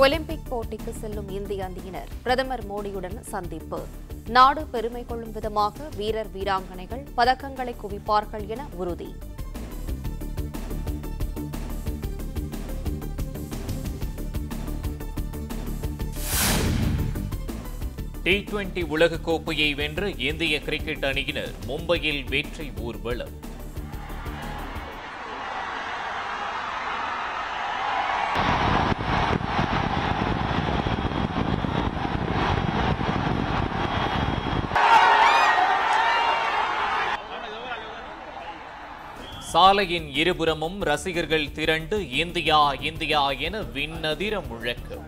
Olympic போட்டிக்கு செல்லும் இந்திய அணியினர் பிரதமர் மோடியுடன் சந்திப்பு நாடு பெருமை கொள்ளும் விதமாக வீரர் வீராங்கனைகள் பதக்கங்களை குவிப்பார்கள் என உறுதி டி டுவெண்டி உலகக்கோப்பையை வென்ற இந்திய கிரிக்கெட் அணியினர் மும்பையில் வெற்றி ஊர்வலம் சாலையின் இருபுறமும் ரசிகர்கள் திரண்டு இந்தியா இந்தியா என விண்ணதிர முழக்கம்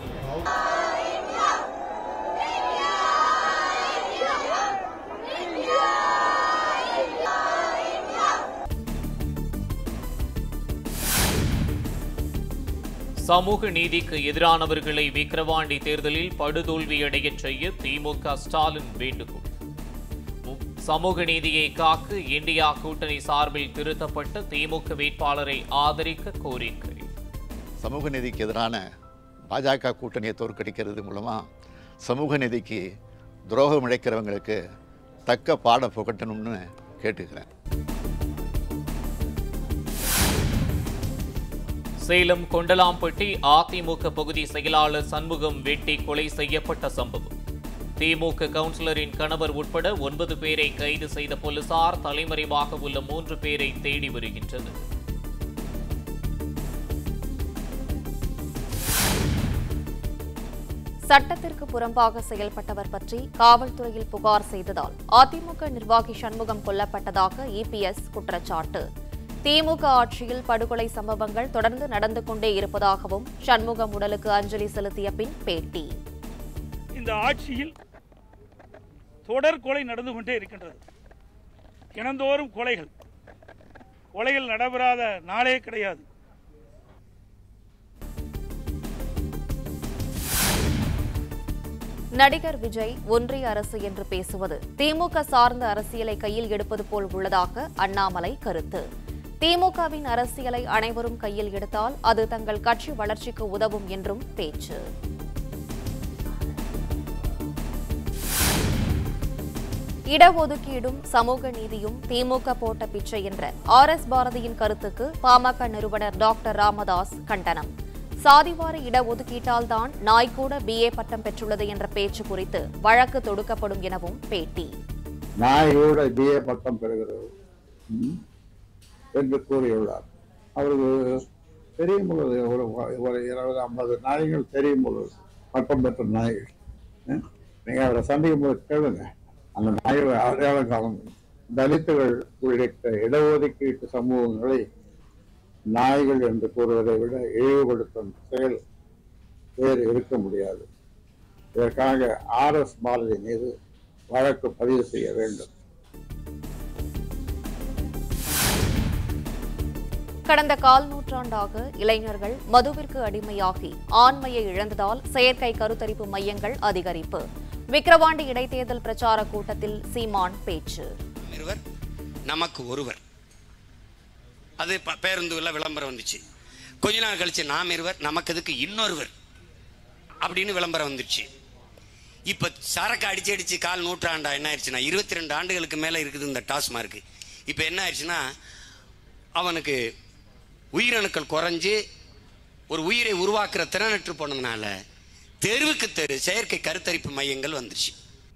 சமூக நீதிக்கு எதிரானவர்களை விக்கிரவாண்டி தேர்தலில் படுதோல்வியடையச் செய்ய திமுக ஸ்டாலின் வேண்டுகோள் மு- சமூக நீதியை காக்க இந்தியா கூட்டணி சார்பில் திருத்தப்பட்ட திமுக வேட்பாளரை ஆதரிக்க கோரிக்கை சமூக நீதிக்கு எதிரான பாஜக கூட்டணியை தோற்கடிக்கிறது மூலமாக சமூக நீதிக்கு துரோகம் இழைக்கிறவங்களுக்கு தக்க பாடம் புகட்டணும்னு கேட்டுக்கிறேன் சேலம் கொண்டலாம்பட்டி அதிமுக பகுதி செயலாளர் சண்முகம் வெட்டி கொலை செய்யப்பட்ட சம்பவம் திமுக கவுன்சிலரின் கணவர் உட்பட ஒன்பது பேரை கைது செய்த போலீசார் தலைமறைவாக உள்ள மூன்று பேரை தேடி வருகின்றனர் சட்டத்திற்கு புறம்பாக செயல்பட்டவர் பற்றி காவல்துறையில் புகார் செய்ததால் அதிமுக நிர்வாகி சண்முகம் கொல்லப்பட்டதாக இபிஎஸ் குற்றச்சாட்டு திமுக ஆட்சியில் படுகொலை சம்பவங்கள் தொடர்ந்து நடந்து கொண்டே இருப்பதாகவும் சண்முகம் உடலுக்கு அஞ்சலி செலுத்திய பின் பேட்டி இந்த ஆட்சியில் தொடர் கொலை நடந்து கொண்டே இருக்கின்றது தினந்தோறும் கொலைகள் கொலைகள் நடைபெறாத நாளே கிடையாது நடிகர் விஜய் ஒன்றிய அரசு என்று பேசுவது திமுக சார்ந்த அரசியலை கையில் எடுப்பது போல் உள்ளதாக அண்ணாமலை கருத்து திமுகவின் அரசியலை அனைவரும் கையில் எடுத்தால் அது தங்கள் கட்சி வளர்ச்சிக்கு உதவும் என்றும் பேச்சு இடஒதுக்கீடும் சமூக நீதியும் திமுக போட்ட பிச்சை என்ற ஆர் எஸ் பாரதியின் கருத்துக்கு பாமக நிறுவனர் டாக்டர் ராமதாஸ் கண்டனம் சாதிவார இடஒதுக்கீட்டால் தான் நாய் கூட பிஏ பட்டம் பெற்றுள்ளது என்ற பேச்சு குறித்து வழக்கு தொடுக்கப்படும் எனவும் பேட்டி நாயோட பிஏ பட்டம் பெறுகிறது ம், என்று கூறியுள்ளார் அவருக்கு தெரியும் பொழுது ஒரு ஒரு இருபது ஐம்பது நாய்கள் தெரியும் பொழுது பட்டம் பெற்ற நாய்கள் ம், நீங்க அவரை சந்திக்கும் போது கேளுங்க அந்த நாய்களை அடையாளம் காணும் தலித்துகள் உள்ளிட்ட இடஒதுக்கீட்டு சமூகங்களை நாய்கள் என்று கூறுவதை விட இழிவுபடுத்தும் செயல் வேறு இருக்க முடியாது இதற்காக ஆர் எஸ் பாரதி மீது வழக்கு பதிவு செய்ய வேண்டும் கடந்த கால் நூற்றாண்டாக இளைஞர்கள் மதுவிற்கு அடிமையாகி ஆண்மையை இழந்ததால் செயற்கை கருத்தரிப்பு மையங்கள் அதிகரிப்பு விக்கிரவாண்டி இடைத்தேர்தல் பிரச்சார கூட்டத்தில் சீமான் பேச்சு இருவர் நமக்கு ஒருவர் அது ப- பேருந்துல விளம்பரம் வந்துச்சு கொஞ்ச நாள் கழிச்சு நாம் இருவர் நமக்கு எதுக்கு இன்னொருவர் அப்படின்னு விளம்பரம் வந்துச்சு இப்போ சரக்கு அடிச்சு அடிச்சு கால் நூற்றாண்டா என்ன ஆயிடுச்சுன்னா இருபத்தி ரெண்டு ஆண்டுகளுக்கு மேலே இருக்குது இந்த டாஸ்மார்க் இப்போ என்ன ஆயிடுச்சுன்னா அவனுக்கு உயிரணுக்கள் குறைஞ்சு ஒரு உயிரை உருவாக்குற திறனற்று போனதுனால தெருவுக்கு தெரு செயற்கை கருத்தரிப்பு மையங்கள் வந்துருச்சு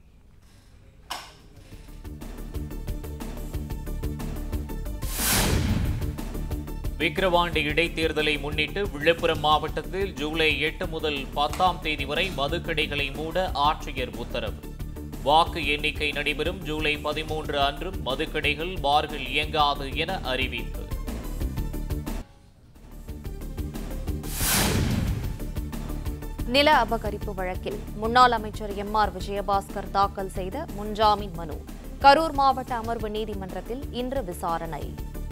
விக்கிரவாண்டி இடைத்தேர்தலை முன்னிட்டு விழுப்புரம் மாவட்டத்தில் ஜூலை எட்டு முதல் பத்தாம் தேதி வரை மதுக்கடைகளை மூட ஆட்சியர் உத்தரவு வாக்கு எண்ணிக்கை நடைபெறும் ஜூலை பதிமூன்று அன்றும் மதுக்கடைகள் பார்கள் இயங்காது என அறிவிப்பு நில அபகரிப்பு வழக்கில் முன்னாள் அமைச்சர் எம் ஆர் விஜயபாஸ்கர் தாக்கல் செய்த முன்ஜாமீன் மனு கரூர் மாவட்ட அமர்வு நீதிமன்றத்தில் இன்று விசாரணை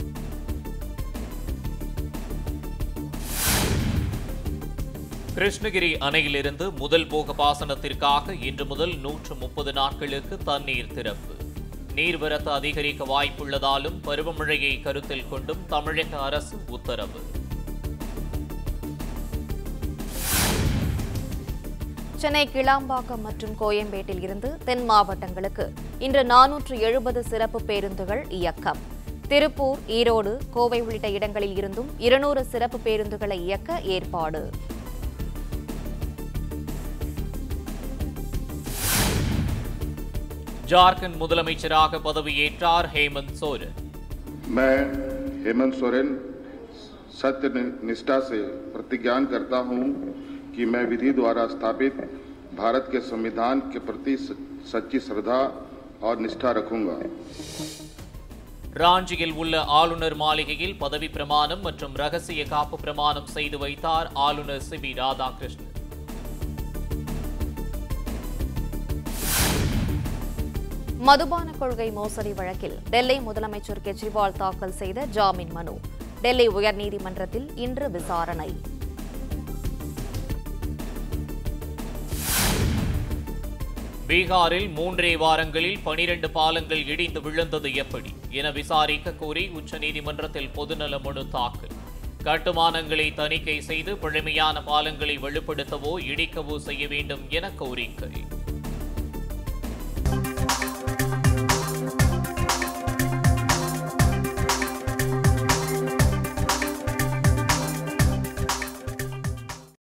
கிருஷ்ணகிரி அணையிலிருந்து முதல் போக பாசனத்திற்காக இன்று முதல் நூற்று முப்பது நாட்களுக்கு தண்ணீர் திறப்பு நீர்வரத்து அதிகரிக்க வாய்ப்புள்ளதாலும் பருவமழையை கருத்தில் கொண்டும் தமிழக அரசு உத்தரவு சென்னை கிளாம்பாக்கம் மற்றும் கோயம்பேட்டில் இருந்து தென் மாவட்டங்களுக்கு இன்று நானூற்று எழுபது சிறப்பு பேருந்துகள் இயக்கம் திருப்பூர் ஈரோடு கோவை உள்ளிட்ட இடங்களில் இருந்தும் இருநூறு சிறப்பு பேருந்துகளை இயக்க ஏற்பாடு ஜார்க்கண்ட் முதலமைச்சராக பதவியேற்றார் ஹேமந்த் சோரன் मैं हेमंत सोरेन सत्य निष्ठा से प्रतिज्ञान करता हूं कि मैं विधि द्वारा स्थापित भारत के संविधान के प्रति सच्ची श्रद्धा और निष्ठा रखूंगा ராஞ்சியில் உள்ள ஆளுநர் மாளிகையில் பதவி பிரமாணம் மற்றும் ரகசிய காப்பு பிரமாணம் செய்து வைத்தார் ஆளுநர் சி பி ராதாகிருஷ்ணன் மதுபான கொள்கை மோசடி வழக்கில் டெல்லி முதலமைச்சர் கெஜ்ரிவால் தாக்கல் செய்த ஜாமீன் மனு டெல்லி உயர்நீதிமன்றத்தில் இன்று விசாரணை பீகாரில் மூன்றே வாரங்களில் பனிரெண்டு பாலங்கள் இடிந்து விழுந்தது எப்படி என விசாரிக்க கோரி உச்சநீதிமன்றத்தில் பொதுநல மனு தாக்கல் கட்டுமானங்களை தணிக்கை செய்து பழமையான பாலங்களை வலுப்படுத்தவோ இடிக்கவோ செய்ய வேண்டும் என கோரிக்கை